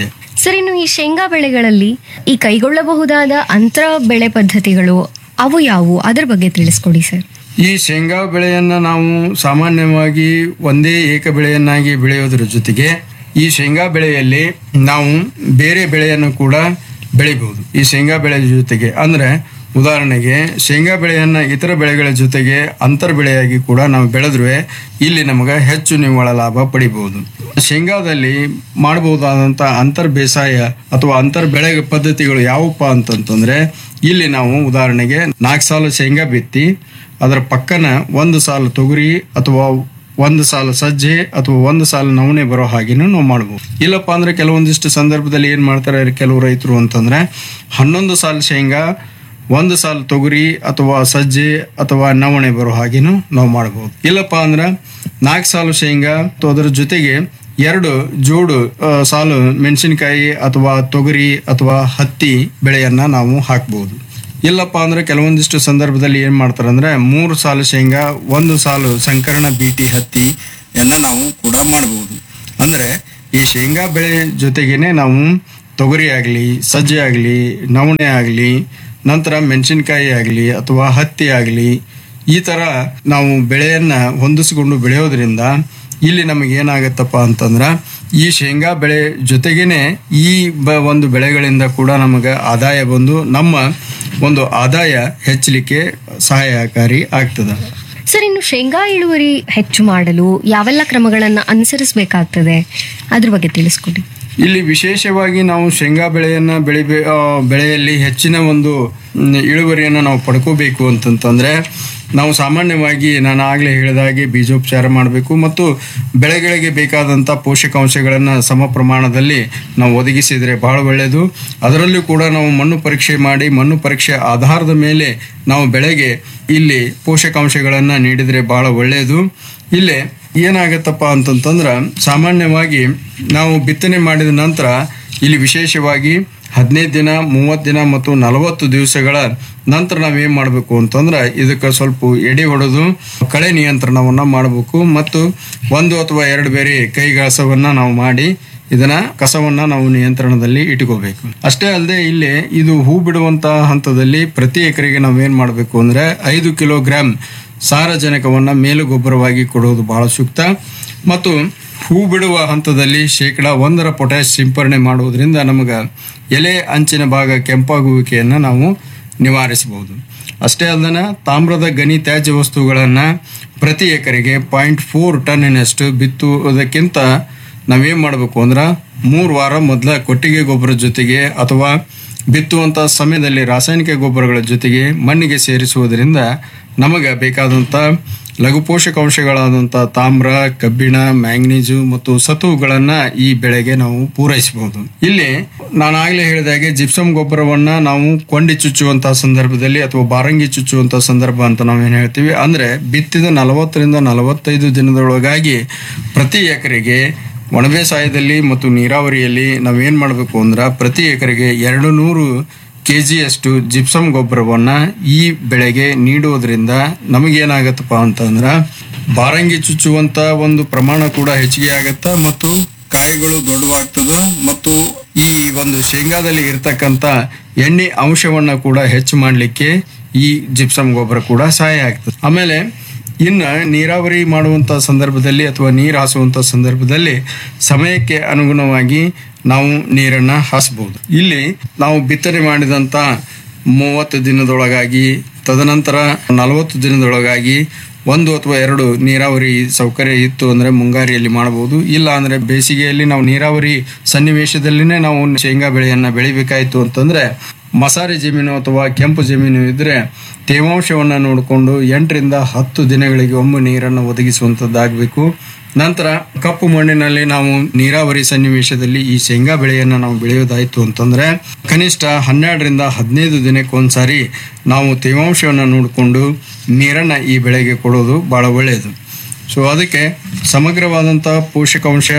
ಸರ್ ಇನ್ನು ಈ ಶೇಂಗಾ ಬೆಳೆಗಳಲ್ಲಿ ಈ ಕೈಗೊಳ್ಳಬಹುದಾದ ಅಂತರ ಬೆಳೆ ಪದ್ಧತಿಗಳು ಅವು ಯಾವುವು ಅದ್ರ ಬಗ್ಗೆ ತಿಳಿಸ್ಕೊಡಿ ಸರ್ ಈ ಶೇಂಗಾ ಬೆಳೆಯನ್ನ ನಾವು ಸಾಮಾನ್ಯವಾಗಿ ಒಂದೇ ಏಕ ಬೆಳೆಯನ್ನಾಗಿ ಬೆಳೆಯೋದ್ರ ಜೊತೆಗೆ ಈ ಶೇಂಗಾ ಬೆಳೆಯಲ್ಲಿ ನಾವು ಬೇರೆ ಬೆಳೆಯನ್ನು ಕೂಡ ಬೆಳಿಬಹುದು ಈ ಶೇಂಗಾ ಬೆಳೆ ಜೊತೆಗೆ ಅಂದ್ರೆ ಉದಾಹರಣೆಗೆ ಶೇಂಗಾ ಬೆಳೆಯನ್ನ ಇತರ ಬೆಳೆಗಳ ಜೊತೆಗೆ ಅಂತರ್ ಬೆಳೆಯಾಗಿ ಕೂಡ ನಾವು ಬೆಳೆದ್ರೆ ಇಲ್ಲಿ ನಮಗೆ ಹೆಚ್ಚು ನಿವ್ವಳ ಲಾಭ ಪಡಿಬಹುದು ಶೇಂಗಾದಲ್ಲಿ ಮಾಡಬಹುದಾದಂತ ಅಂತರ್ ಬೇಸಾಯ ಅಥವಾ ಅಂತರ್ ಬೆಳೆ ಪದ್ಧತಿಗಳು ಯಾವಪ್ಪ ಅಂತಂತಂದ್ರೆ ಇಲ್ಲಿ ನಾವು ಉದಾಹರಣೆಗೆ ನಾಲ್ಕು ಸಾಲು ಶೇಂಗಾ ಬಿತ್ತಿ ಅದರ ಪಕ್ಕನ ಒಂದು ಸಾಲು ತೊಗರಿ ಅಥವಾ ಒಂದು ಸಾಲು ಸಜ್ಜೆ ಅಥವಾ ಒಂದು ಸಾಲು ನವಣೆ ಬರೋ ಹಾಗೇನು ನಾವು ಮಾಡ್ಬೋದು ಇಲ್ಲಪ್ಪ ಅಂದ್ರೆ ಕೆಲವೊಂದಿಷ್ಟು ಸಂದರ್ಭದಲ್ಲಿ ಏನ್ ಮಾಡ್ತಾರೆ ಕೆಲವು ರೈತರು ಅಂತಂದ್ರೆ ಹನ್ನೊಂದು ಸಾಲು ಶೇಂಗಾ ಒಂದು ಸಾಲು ತೊಗರಿ ಅಥವಾ ಸಜ್ಜೆ ಅಥವಾ ನವಣೆ ಬರೋ ಹಾಗೇನು ನಾವು ಮಾಡ್ಬೋದು ಇಲ್ಲಪ್ಪ ಅಂದ್ರೆ ನಾಲ್ಕು ಸಾಲು ಶೇಂಗಾ ಅಥವಾ ಅದರ ಜೊತೆಗೆ ಎರಡು ಜೋಡು ಆ, ಸಾಲು ಮೆಣಸಿನಕಾಯಿ ಅಥವಾ ತೊಗರಿ ಅಥವಾ ಹತ್ತಿ ಬೆಳೆಯನ್ನ ನಾವು ಹಾಕ್ಬೋದು ಇಲ್ಲಪ್ಪ ಅಂದ್ರೆ ಕೆಲವೊಂದಿಷ್ಟು ಸಂದರ್ಭದಲ್ಲಿ ಏನ್ ಮಾಡ್ತಾರೆ ಅಂದ್ರೆ ಮೂರು ಸಾಲು ಶೇಂಗಾ ಒಂದು ಸಾಲು ಸಂಕರಣ ಬೀಟಿ ಹತ್ತಿಯನ್ನ ನಾವು ಕೂಡ ಮಾಡಬಹುದು ಅಂದ್ರೆ ಈ ಶೇಂಗಾ ಬೆಳೆ ಜೊತೆಗೇನೆ ನಾವು ತೊಗರಿ ಆಗಲಿ ಸಜ್ಜೆ ಆಗಲಿ ನವಣೆ ಆಗಲಿ ನಂತರ ಮೆಣಸಿನಕಾಯಿ ಆಗಲಿ ಅಥವಾ ಹತ್ತಿ ಆಗಲಿ ಈ ತರ ನಾವು ಬೆಳೆಯನ್ನ ಹೊಂದಿಸಿಕೊಂಡು ಬೆಳೆಯೋದ್ರಿಂದ ಇಲ್ಲಿ ನಮಗೆ ಏನಾಗತ್ತಪ್ಪ ಅಂತಂದ್ರ ಈ ಶೇಂಗಾ ಬೆಳೆ ಜೊತೆಗೇನೆ ಈ ಬ- ಒಂದು ಬೆಳೆಗಳಿಂದ ಕೂಡ ನಮಗೆ ಆದಾಯ ಬಂದು ನಮ್ಮ ಒಂದು ಆದಾಯ ಹೆಚ್ಚಲಿಕ್ಕೆ ಸಹಾಯಕಾರಿ ಆಗ್ತದ ಸರ್ ಇನ್ನು ಶೇಂಗಾ ಇಳುವರಿ ಹೆಚ್ಚು ಮಾಡಲು ಯಾವೆಲ್ಲ ಕ್ರಮಗಳನ್ನ ಅನುಸರಿಸಬೇಕಾಗ್ತದೆ ಅದ್ರ ಬಗ್ಗೆ ತಿಳಿಸ್ಕೊಡಿ ಇಲ್ಲಿ ವಿಶೇಷವಾಗಿ ನಾವು ಶೇಂಗಾ ಬೆಳೆಯನ್ನ ಬೆಳಿಬೇ ಆ, ಬೆಳೆಯಲ್ಲಿ ಹೆಚ್ಚಿನ ಒಂದು ಮ್, ಇಳುವರಿಯನ್ನು ನಾವು ಪಡ್ಕೋಬೇಕು ಅಂತಂತಂದ್ರೆ ನಾವು ಸಾಮಾನ್ಯವಾಗಿ ನಾನು ಆಗ್ಲೇ ಹೇಳಿದಾಗೆ ಬೀಜೋಪಚಾರ ಮಾಡಬೇಕು ಮತ್ತು ಬೆಳೆಗಳಿಗೆ ಬೇಕಾದಂಥ ಪೋಷಕಾಂಶಗಳನ್ನು ಸಮ ಪ್ರಮಾಣದಲ್ಲಿ ನಾವು ಒದಗಿಸಿದರೆ ಬಹಳ ಒಳ್ಳೆಯದು ಅದರಲ್ಲೂ ಕೂಡ ನಾವು ಮಣ್ಣು ಪರೀಕ್ಷೆ ಮಾಡಿ ಮಣ್ಣು ಪರೀಕ್ಷೆ ಆಧಾರದ ಮೇಲೆ ನಾವು ಬೆಳೆಗೆ ಇಲ್ಲಿ ಪೋಷಕಾಂಶಗಳನ್ನು ನೀಡಿದರೆ ಬಹಳ ಒಳ್ಳೆಯದು ಇಲ್ಲೇ ಏನಾಗತ್ತಪ್ಪ ಅಂತಂತಂದ್ರ ಸಾಮಾನ್ಯವಾಗಿ ನಾವು ಬಿತ್ತನೆ ಮಾಡಿದ ನಂತರ ಇಲ್ಲಿ ವಿಶೇಷವಾಗಿ ಹದಿನೈದು ದಿನ ಮೂವತ್ತು ದಿನ ಮತ್ತು ನಲವತ್ತು ದಿವಸಗಳ ನಂತರ ನಾವೇನ್ ಮಾಡಬೇಕು ಅಂತಂದ್ರೆ ಇದಕ್ಕೆ ಸ್ವಲ್ಪ ಎಡೆ ಹೊಡೆದು ಕಳೆ ನಿಯಂತ್ರಣವನ್ನ ಮಾಡಬೇಕು ಮತ್ತು ಒಂದು ಅಥವಾ ಎರಡು ಬೇರೆ ಕೈಗಾಸವನ್ನ ನಾವು ಮಾಡಿ ಇದನ್ನ ಕಸವನ್ನ ನಾವು ನಿಯಂತ್ರಣದಲ್ಲಿ ಇಟ್ಕೋಬೇಕು ಅಷ್ಟೇ ಅಲ್ಲದೆ ಇಲ್ಲಿ ಇದು ಹೂ ಬಿಡುವಂತ ಹಂತದಲ್ಲಿ ಪ್ರತಿ ಎಕರೆಗೆ ನಾವೇನ್ ಮಾಡಬೇಕು ಅಂದ್ರೆ ಐದು ಕಿಲೋಗ್ರಾಂ ಸಾರಜನಕವನ್ನ ಮೇಲು ಗೊಬ್ಬರವಾಗಿ ಕೊಡುವುದು ಬಹಳ ಸೂಕ್ತ ಮತ್ತು ಹೂ ಬಿಡುವ ಹಂತದಲ್ಲಿ ಶೇಕಡ ಒಂದರ ಪೊಟ್ಯಾಶ್ ಸಿಂಪರಣೆ ಮಾಡುವುದರಿಂದ ನಮಗ ಎಲೆ ಅಂಚಿನ ಭಾಗ ಕೆಂಪಾಗುವಿಕೆಯನ್ನ ನಾವು ನಿವಾರಿಸಬಹುದು ಅಷ್ಟೇ ಅಲ್ಲದೆ ತಾಮ್ರದ ಗನಿ ತ್ಯಾಜ್ಯ ವಸ್ತುಗಳನ್ನ ಪ್ರತಿ ಎಕರೆಗೆ ಪಾಯಿಂಟ್ ಫೋರ್ ಟನ್ನಿನಷ್ಟು ಬಿತ್ತುವುದಕ್ಕಿಂತ ನಾವೇನ್ ಮಾಡಬೇಕು ಅಂದ್ರ ಮೂರು ವಾರ ಮೊದಲ ಕೊಟ್ಟಿಗೆ ಗೊಬ್ಬರದ ಜೊತೆಗೆ ಅಥವಾ ಬಿತ್ತುವಂತ ಸಮಯದಲ್ಲಿ ರಾಸಾಯನಿಕ ಗೊಬ್ಬರಗಳ ಜೊತೆಗೆ ಮಣ್ಣಿಗೆ ಸೇರಿಸುವುದರಿಂದ ನಮಗೆ ಬೇಕಾದಂತ ಲಘು ಪೋಷಕಾಂಶಗಳಾದಂಥ ತಾಮ್ರ ಕಬ್ಬಿಣ ಮ್ಯಾಂಗ್ನೀಸು ಮತ್ತು ಸತುವುಗಳನ್ನ ಈ ಬೆಳೆಗೆ ನಾವು ಪೂರೈಸಬಹುದು ಇಲ್ಲಿ ನಾನು ಆಗ್ಲೇ ಹೇಳಿದಾಗೆ ಜಿಪ್ಸಮ್ ಗೊಬ್ಬರವನ್ನ ನಾವು ಕೊಂಡಿ ಚುಚ್ಚುವಂತಹ ಸಂದರ್ಭದಲ್ಲಿ ಅಥವಾ ಬಾರಂಗಿ ಚುಚ್ಚುವಂತಹ ಸಂದರ್ಭ ಅಂತ ನಾವೇನ್ ಹೇಳ್ತೀವಿ ಅಂದ್ರೆ ಬಿತ್ತಿದ ನಲವತ್ತರಿಂದ ನಲವತ್ತೈದು ದಿನದೊಳಗಾಗಿ ಪ್ರತಿ ಎಕರೆಗೆ ಒಣಬೇಸಾಯದಲ್ಲಿ ಮತ್ತು ನೀರಾವರಿಯಲ್ಲಿ ನಾವೇನ್ ಮಾಡಬೇಕು ಅಂದ್ರ ಪ್ರತಿ ಎಕರೆಗೆ ಎರಡು ನೂರು ಕೆಜಿಯಷ್ಟು ಜಿಪ್ಸಮ್ ಗೊಬ್ಬರವನ್ನ ಈ ಬೆಳೆಗೆ ನೀಡುವುದರಿಂದ ನಮಗೇನಾಗತ್ತಪ್ಪ ಅಂತಂದ್ರ ಬಾರಂಗಿ ಚುಚ್ಚುವಂತ ಒಂದು ಪ್ರಮಾಣ ಕೂಡ ಹೆಚ್ಚಿಗೆ ಆಗತ್ತ ಮತ್ತು ಕಾಯಿಗಳು ದೊಡ್ಡವಾಗ್ತದ ಮತ್ತು ಈ ಒಂದು ಶೇಂಗಾದಲ್ಲಿ ಇರ್ತಕ್ಕಂತ ಎಣ್ಣೆ ಅಂಶವನ್ನ ಕೂಡ ಹೆಚ್ಚು ಮಾಡಲಿಕ್ಕೆ ಈ ಜಿಪ್ಸಮ್ ಗೊಬ್ಬರ ಕೂಡ ಸಹಾಯ ಆಗ್ತದೆ ಆಮೇಲೆ ಇನ್ನ ನೀರಾವರಿ ಮಾಡುವಂತ ಸಂದರ್ಭದಲ್ಲಿ ಅಥವಾ ನೀರು ಹಾಸುವಂತ ಸಂದರ್ಭದಲ್ಲಿ ಸಮಯಕ್ಕೆ ಅನುಗುಣವಾಗಿ ನಾವು ನೀರನ್ನ ಹಾಸಬಹುದು ಇಲ್ಲಿ ನಾವು ಬಿತ್ತನೆ ಮಾಡಿದಂತ ಮೂವತ್ತು ದಿನದೊಳಗಾಗಿ ತದನಂತರ ನಲವತ್ತು ದಿನದೊಳಗಾಗಿ ಒಂದು ಅಥವಾ ಎರಡು ನೀರಾವರಿ ಸೌಕರ್ಯ ಇತ್ತು ಅಂದ್ರೆ ಮುಂಗಾರಿಯಲ್ಲಿ ಮಾಡಬಹುದು ಇಲ್ಲ ಅಂದ್ರೆ ಬೇಸಿಗೆಯಲ್ಲಿ ನಾವು ನೀರಾವರಿ ಸನ್ನಿವೇಶದಲ್ಲಿನೇ ನಾವು ಶೇಂಗಾ ಬೆಳೆಯನ್ನ ಬೆಳಿಬೇಕಾಯ್ತು ಅಂತಂದ್ರೆ ಮಸಾರಿ ಜಮೀನು ಅಥವಾ ಕೆಂಪು ಜಮೀನು ಇದ್ರೆ ತೇವಾಂಶವನ್ನ ನೋಡಿಕೊಂಡು ಎಂಟರಿಂದ ಹತ್ತು ದಿನಗಳಿಗೆ ಒಮ್ಮೆ ನೀರನ್ನು ಒದಗಿಸುವಂತದ್ದಾಗಬೇಕು ನಂತರ ಕಪ್ಪು ಮಣ್ಣಿನಲ್ಲಿ ನಾವು ನೀರಾವರಿ ಸನ್ನಿವೇಶದಲ್ಲಿ ಈ ಶೇಂಗಾ ಬೆಳೆಯನ್ನ ನಾವು ಬೆಳೆಯೋದಾಯ್ತು ಅಂತಂದ್ರೆ ಕನಿಷ್ಠ ಹನ್ನೆರಡರಿಂದ ಹದಿನೈದು ದಿನಕ್ಕೊಂದ್ಸಾರಿ ನಾವು ತೇವಾಂಶವನ್ನ ನೋಡಿಕೊಂಡು ನೀರನ್ನ ಈ ಬೆಳೆಗೆ ಕೊಡೋದು ಬಹಳ ಒಳ್ಳೆಯದು ಸೊ ಅದಕ್ಕೆ ಸಮಗ್ರವಾದಂಥ ಪೋಷಕಾಂಶ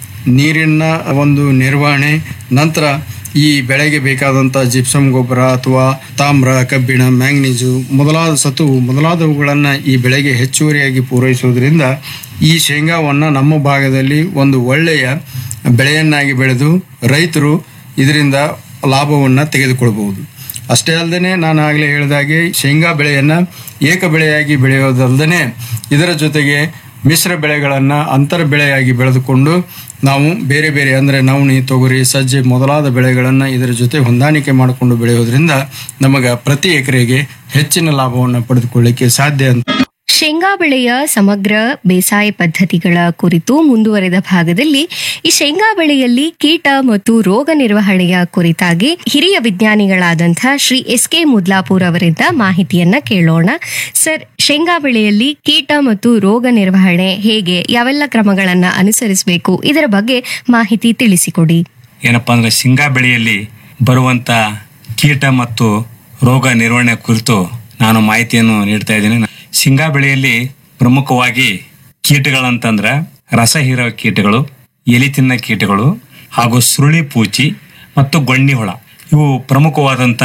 ನೀರಿನ ಒಂದು ನಿರ್ವಹಣೆ ನಂತರ ಈ ಬೆಳೆಗೆ ಬೇಕಾದಂಥ ಜಿಪ್ಸಮ್ ಗೊಬ್ಬರ ಅಥವಾ ತಾಮ್ರ ಕಬ್ಬಿಣ ಮ್ಯಾಂಗ್ನೀಸು ಮೊದಲಾದ ಸತು ಮೊದಲಾದವುಗಳನ್ನು ಈ ಬೆಳೆಗೆ ಹೆಚ್ಚುವರಿಯಾಗಿ ಪೂರೈಸುವುದರಿಂದ ಈ ಶೇಂಗಾವನ್ನು ನಮ್ಮ ಭಾಗದಲ್ಲಿ ಒಂದು ಒಳ್ಳೆಯ ಬೆಳೆಯನ್ನಾಗಿ ಬೆಳೆದು ರೈತರು ಇದರಿಂದ ಲಾಭವನ್ನು ತೆಗೆದುಕೊಳ್ಬಹುದು ಅಷ್ಟೇ ಅಲ್ಲದೆ ನಾನು ಆಗಲೇ ಹೇಳಿದಾಗೆ ಶೇಂಗಾ ಬೆಳೆಯನ್ನು ಏಕ ಬೆಳೆಯಾಗಿ ಬೆಳೆಯೋದಲ್ಲದೆ ಇದರ ಜೊತೆಗೆ ಮಿಶ್ರ ಬೆಳೆಗಳನ್ನು ಅಂತರ ಬೆಳೆಯಾಗಿ ಬೆಳೆದುಕೊಂಡು ನಾವು ಬೇರೆ ಬೇರೆ ಅಂದರೆ ನವಣಿ ತೊಗರಿ ಸಜ್ಜೆ ಮೊದಲಾದ ಬೆಳೆಗಳನ್ನು ಇದರ ಜೊತೆ ಹೊಂದಾಣಿಕೆ ಮಾಡಿಕೊಂಡು ಬೆಳೆಯೋದ್ರಿಂದ ನಮಗೆ ಪ್ರತಿ ಎಕರೆಗೆ ಹೆಚ್ಚಿನ ಲಾಭವನ್ನು ಪಡೆದುಕೊಳ್ಳಿಕ್ಕೆ ಸಾಧ್ಯ ಅಂತ ಶೇಂಗಾ ಬೆಳೆಯ ಸಮಗ್ರ ಬೇಸಾಯ ಪದ್ಧತಿಗಳ ಕುರಿತು ಮುಂದುವರೆದ ಭಾಗದಲ್ಲಿ ಈ ಶೇಂಗಾ ಬೆಳೆಯಲ್ಲಿ ಕೀಟ ಮತ್ತು ರೋಗ ನಿರ್ವಹಣೆಯ ಕುರಿತಾಗಿ ಹಿರಿಯ ವಿಜ್ಞಾನಿಗಳಾದಂಥ ಶ್ರೀ ಎಸ್ ಕೆ ಮುದ್ಲಾಪುರ್ ಅವರಿಂದ ಮಾಹಿತಿಯನ್ನ ಕೇಳೋಣ ಸರ್ ಶೇಂಗಾ ಬೆಳೆಯಲ್ಲಿ ಕೀಟ ಮತ್ತು ರೋಗ ನಿರ್ವಹಣೆ ಹೇಗೆ ಯಾವೆಲ್ಲ ಕ್ರಮಗಳನ್ನ ಅನುಸರಿಸಬೇಕು ಇದರ ಬಗ್ಗೆ ಮಾಹಿತಿ ತಿಳಿಸಿಕೊಡಿ ಏನಪ್ಪಾ ಅಂದ್ರೆ ಶೇಂಗಾ ಬೆಳೆಯಲ್ಲಿ ಬರುವಂತ ಕೀಟ ಮತ್ತು ರೋಗ ನಿರ್ವಹಣೆ ಕುರಿತು ನಾನು ಮಾಹಿತಿಯನ್ನು ನೀಡ್ತಾ ಇದ್ದೀನಿ ಶೇಂಗಾ ಬೆಳೆಯಲ್ಲಿ ಪ್ರಮುಖವಾಗಿ ಕೀಟಗಳಂತಂದ್ರೆ ರಸ ಹೀರೋ ಕೀಟಗಳು ಎಲಿ ತಿನ್ನ ಕೀಟಗಳು ಹಾಗೂ ಸುರುಳಿ ಪೂಚಿ ಮತ್ತು ಗೊಣ್ಣಿ ಹುಳ ಇವು ಪ್ರಮುಖವಾದಂತ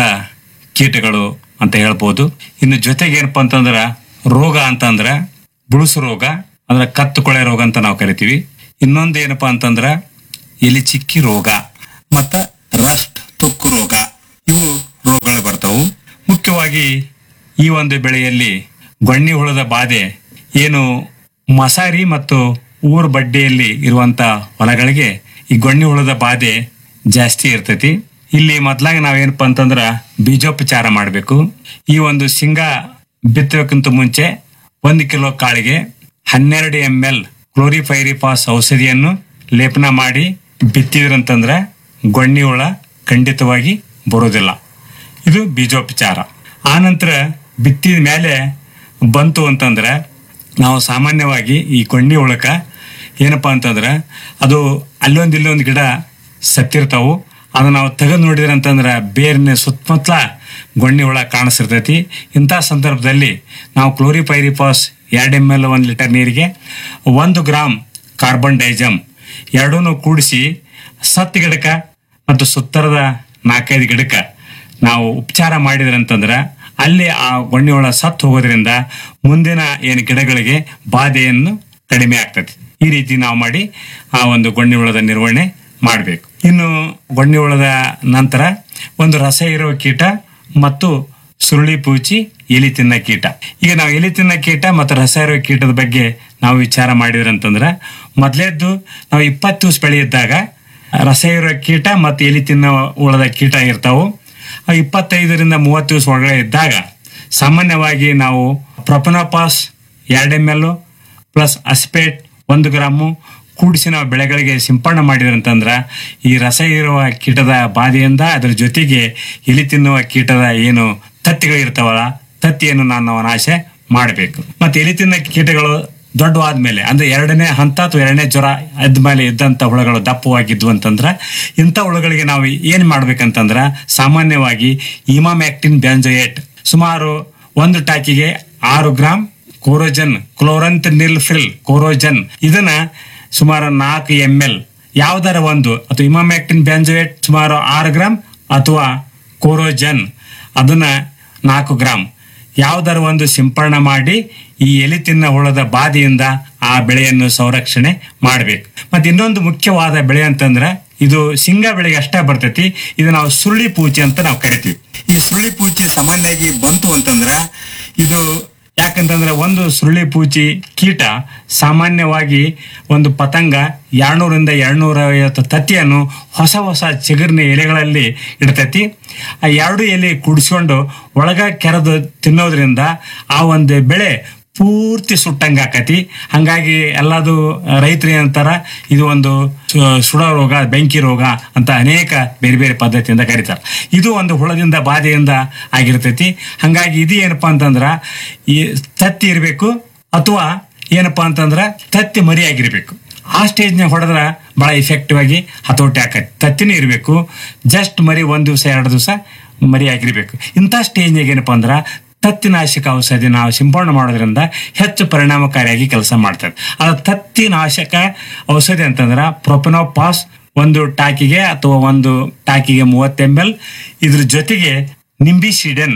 ಕೀಟಗಳು ಅಂತ ಹೇಳ್ಬೋದು ಇನ್ನು ಜೊತೆಗೆ ಏನಪ್ಪಾ ಅಂತಂದ್ರೆ ರೋಗ ಅಂತಂದ್ರೆ ಬುಳುಸು ರೋಗ ಅಂದ್ರೆ ಕತ್ತು ಕೊಳೆ ರೋಗ ಅಂತ ನಾವು ಕರಿತೀವಿ ಇನ್ನೊಂದು ಏನಪ್ಪಾ ಅಂತಂದ್ರೆ ಎಲಿ ಚಿಕ್ಕಿ ರೋಗ ಮತ್ತ ರಸ್ಟ್ ತುಕ್ಕು ರೋಗ ಇವು ರೋಗಗಳು ಬರ್ತಾವು ಮುಖ್ಯವಾಗಿ ಈ ಒಂದು ಬೆಳೆಯಲ್ಲಿ ಗೊಣ್ಣಿ ಹುಳದ ಬಾಧೆ ಏನು ಮಸಾರಿ ಮತ್ತು ಊರ್ ಬಡ್ಡೆಯಲ್ಲಿ ಇರುವಂತ ಹೊಲಗಳಿಗೆ ಈ ಗೊಣ್ಣಿ ಹುಳದ ಬಾಧೆ ಜಾಸ್ತಿ ಇರ್ತೈತಿ ಇಲ್ಲಿ ಮೊದ್ಲಾಗಿ ನಾವೇನಪ್ಪ ಅಂತಂದ್ರ ಬೀಜೋಪಚಾರ ಮಾಡಬೇಕು ಈ ಒಂದು ಶೇಂಗಾ ಬಿತ್ತೋಕ್ಕಿಂತ ಮುಂಚೆ ಒಂದು ಕಿಲೋ ಕಾಳಿಗೆ ಹನ್ನೆರಡು ಎಂ ಎಲ್ ಕ್ಲೋರಿಫೈರಿಫಾಸ್ ಔಷಧಿಯನ್ನು ಲೇಪನ ಮಾಡಿ ಬಿತ್ತಿದ್ರಂತಂದ್ರೆ ಗೊಣ್ಣಿ ಹುಳ ಖಂಡಿತವಾಗಿ ಬರೋದಿಲ್ಲ ಇದು ಬೀಜೋಪಚಾರ ಆನಂತರ ಬಿತ್ತಿದ ಮೇಲೆ ಬಂತು ಅಂತಂದ್ರೆ ನಾವು ಸಾಮಾನ್ಯವಾಗಿ ಈ ಕೊಂಡಿ ಹುಳಕ ಏನಪ್ಪಾ ಅಂತಂದ್ರೆ ಅದು ಅಲ್ಲೊಂದು ಇಲ್ಲೊಂದು ಗಿಡ ಸತ್ತಿರ್ತಾವು ಅದನ್ನ ನಾವು ತೆಗೆದು ನೋಡಿದ್ರೆ ಅಂತಂದ್ರೆ ಬೇರಿನ ಸುತ್ತಮುತ್ತಲ ಗೊಣ್ಣಿ ಹುಳ ಕಾಣಿಸಿರ್ತೈತಿ ಇಂಥ ಸಂದರ್ಭದಲ್ಲಿ ನಾವು ಕ್ಲೋರಿಪೈರಿಪಾಸ್ ಎರಡು ಎಮ್ ಎಲ್ ಒಂದು ಲೀಟರ್ ನೀರಿಗೆ ಒಂದು ಗ್ರಾಮ್ ಕಾರ್ಬನ್ ಡೈಜಮ್ ಎರಡೂ ಕೂಡಿಸಿ ಸತ್ತು ಗಿಡಕ್ಕೆ ಮತ್ತು ಸುತ್ತರದ ನಾಲ್ಕೈದು ಗಿಡಕ್ಕೆ ನಾವು ಉಪಚಾರ ಮಾಡಿದ್ರೆ ಅಂತಂದ್ರೆ ಅಲ್ಲಿ ಆ ಗೊಣ್ಣೆ ಹುಳ ಸತ್ತು ಹೋಗೋದ್ರಿಂದ ಮುಂದಿನ ಏನು ಗಿಡಗಳಿಗೆ ಬಾಧೆಯನ್ನು ಕಡಿಮೆ ಆಗ್ತದೆ ಈ ರೀತಿ ನಾವು ಮಾಡಿ ಆ ಒಂದು ಗೊಣ್ಣೆ ಹುಳದ ನಿರ್ವಹಣೆ ಮಾಡಬೇಕು ಇನ್ನು ಗೊಣ್ಣೆ ಹುಳದ ನಂತರ ಒಂದು ರಸ ಇರುವ ಕೀಟ ಮತ್ತು ಸುರುಳಿ ಪೂಚಿ ಎಲಿ ತಿನ್ನ ಕೀಟ ಈಗ ನಾವು ಎಲಿ ತಿನ್ನ ಕೀಟ ಮತ್ತು ರಸ ಇರುವ ಕೀಟದ ಬಗ್ಗೆ ನಾವು ವಿಚಾರ ಮಾಡಿದ್ರೆ ಅಂತಂದ್ರೆ ಮೊದಲೇದ್ದು ನಾವು ಇಪ್ಪತ್ತು ದಿವಸ ಬೆಳೆ ಇದ್ದಾಗ ರಸ ಇರೋ ಕೀಟ ಮತ್ತು ಎಲಿ ತಿನ್ನೋ ಹುಳದ ಕೀಟ ಇರ್ತಾವು ಆ ಇಪ್ಪತ್ತೈದರಿಂದ ಮೂವತ್ತು ದಿವಸ ಒಳಗಡೆ ಇದ್ದಾಗ ಸಾಮಾನ್ಯವಾಗಿ ನಾವು ಪ್ರೊಪನೋಪಾಸ್ ಎರಡು ಎಮ್ ಎಲ್ ಪ್ಲಸ್ ಅಸ್ಪೇಟ್ ಒಂದು ಗ್ರಾಮು ಕೂಡಿಸಿ ನಾವು ಬೆಳೆಗಳಿಗೆ ಸಿಂಪಡಣೆ ಮಾಡಿದ್ರೆ ಅಂತಂದ್ರೆ ಈ ರಸ ಇರುವ ಕೀಟದ ಬಾಧೆಯಿಂದ ಅದರ ಜೊತೆಗೆ ಎಲಿ ತಿನ್ನುವ ಕೀಟದ ಏನು ತತ್ತಿಗಳು ಇರ್ತಾವಲ್ಲ ತತ್ತಿಯನ್ನು ನಾನು ನಾಶ ಮಾಡಬೇಕು ಮತ್ತೆ ಎಲಿ ತಿನ್ನ ಕೀಟಗಳು ದೊಡ್ಡವಾದ್ಮೇಲೆ ಅಂದ್ರೆ ಎರಡನೇ ಹಂತ ಅಥವಾ ಎರಡನೇ ಜ್ವರ ಆದ್ಮೇಲೆ ಇದ್ದಂತ ಹುಳಗಳು ದಪ್ಪವಾಗಿದ್ವು ಅಂತಂದ್ರೆ ಇಂಥ ಹುಳುಗಳಿಗೆ ನಾವು ಏನ್ ಮಾಡ್ಬೇಕಂತಂದ್ರ ಸಾಮಾನ್ಯವಾಗಿ ಇಮಾಮ್ಯಾಕ್ಟಿನ್ ಬ್ಯಾಂಜೋಯೇಟ್ ಸುಮಾರು ಒಂದು ಟಾಕಿಗೆ ಆರು ಗ್ರಾಮ್ ಕೋರೋಜನ್ ಕ್ಲೋರಂತ್ ನಿಲ್ಫಿಲ್ ಕೋರೋಜನ್ ಇದನ್ನ ಸುಮಾರು ನಾಲ್ಕು ಎಂ ಎಲ್ ಯಾವ್ದಾರ ಒಂದು ಅಥವಾ ಇಮಾಮ್ಯಾಕ್ಟಿನ್ ಬ್ಯಾಂಜೋಯೇಟ್ ಸುಮಾರು ಆರು ಗ್ರಾಮ್ ಅಥವಾ ಕೋರೋಜನ್ ಅದನ್ನ ನಾಲ್ಕು ಗ್ರಾಮ್ ಯಾವ್ದಾರ ಒಂದು ಸಿಂಪಡಣೆ ಮಾಡಿ ಈ ಎಲಿ ತಿನ್ನ ಹುಳದ ಬಾಧೆಯಿಂದ ಆ ಬೆಳೆಯನ್ನು ಸಂರಕ್ಷಣೆ ಮಾಡಬೇಕು ಮತ್ತೆ ಇನ್ನೊಂದು ಮುಖ್ಯವಾದ ಬೆಳೆ ಅಂತಂದ್ರೆ ಇದು ಶೇಂಗಾ ಬೆಳೆಗೆ ಅಷ್ಟೇ ಬರ್ತೈತಿ ಇದು ನಾವು ಸುರುಳಿ ಪೂಚಿ ಅಂತ ನಾವು ಕರಿತೀವಿ ಈ ಸುರುಳಿ ಪೂಚಿ ಸಾಮಾನ್ಯವಾಗಿ ಬಂತು ಅಂತಂದ್ರೆ ಇದು ಯಾಕಂತಂದ್ರೆ ಒಂದು ಸುರುಳಿ ಪೂಚಿ ಕೀಟ ಸಾಮಾನ್ಯವಾಗಿ ಒಂದು ಪತಂಗ ಎರಡ್ನೂರಿಂದ ಎರಡ್ನೂರ ಐವತ್ತು ತತ್ತಿಯನ್ನು ಹೊಸ ಹೊಸ ಚಿಗುರಿನ ಎಲೆಗಳಲ್ಲಿ ಇಡ್ತೈತಿ ಆ ಎರಡು ಎಲೆ ಕುಡಿಸ್ಕೊಂಡು ಒಳಗ ಕೆರೆದು ತಿನ್ನೋದ್ರಿಂದ ಆ ಒಂದು ಬೆಳೆ ಪೂರ್ತಿ ಸುಟ್ಟಂಗ ಆಕತಿ ಹಂಗಾಗಿ ಎಲ್ಲದು ರೈತರು ಏನಂತಾರ ಇದು ಒಂದು ಸು- ಸುಡ ರೋಗ ಬೆಂಕಿ ರೋಗ ಅಂತ ಅನೇಕ ಬೇರೆ ಬೇರೆ ಪದ್ಧತಿಯಿಂದ ಕರೀತಾರೆ ಇದು ಒಂದು ಹುಳದಿಂದ ಬಾಧೆಯಿಂದ ಆಗಿರ್ತೈತಿ ಹಂಗಾಗಿ ಇದು ಏನಪ್ಪಾ ಅಂತಂದ್ರ ಈ ತತ್ತಿ ಇರಬೇಕು ಅಥವಾ ಏನಪ್ಪಾ ಅಂತಂದ್ರ ತತ್ತಿ ಮರಿ ಆಗಿರ್ಬೇಕು ಆ ಸ್ಟೇಜ್ನಾಗ ಹೊಡೆದ್ರ ಬಹಳ ಇಫೆಕ್ಟಿವ್ ಆಗಿ ಹತೋಟಿ ಆಕತಿ ತತ್ತಿನೂ ಇರಬೇಕು ಜಸ್ಟ್ ಮರಿ ಒಂದ್ ದಿವಸ ಎರಡು ದಿವಸ ಮರಿ ಆಗಿರ್ಬೇಕು ಇಂಥ ಸ್ಟೇಜ್ನಾಗ ಏನಪ್ಪಾ ಅಂದ್ರ ತತ್ತಿನಾಶಕ ಔಷಧಿ ನಾವು ಸಿಂಪಡಣೆ ಮಾಡೋದ್ರಿಂದ ಹೆಚ್ಚು ಪರಿಣಾಮಕಾರಿಯಾಗಿ ಕೆಲಸ ಮಾಡ್ತದೆ ಅದು ತತ್ತಿನಾಶಕ ಔಷಧಿ ಅಂತಂದ್ರ ಪ್ರೊಪನೋಪಾಸ್ ಒಂದು ಟಾಕಿಗೆ ಅಥವಾ ಒಂದು ಟಾಕಿಗೆ ಮೂವತ್ತು ಎಂ ಎಲ್ ಇದ್ರ ಜೊತೆಗೆ ನಿಂಬಿಸಿಡನ್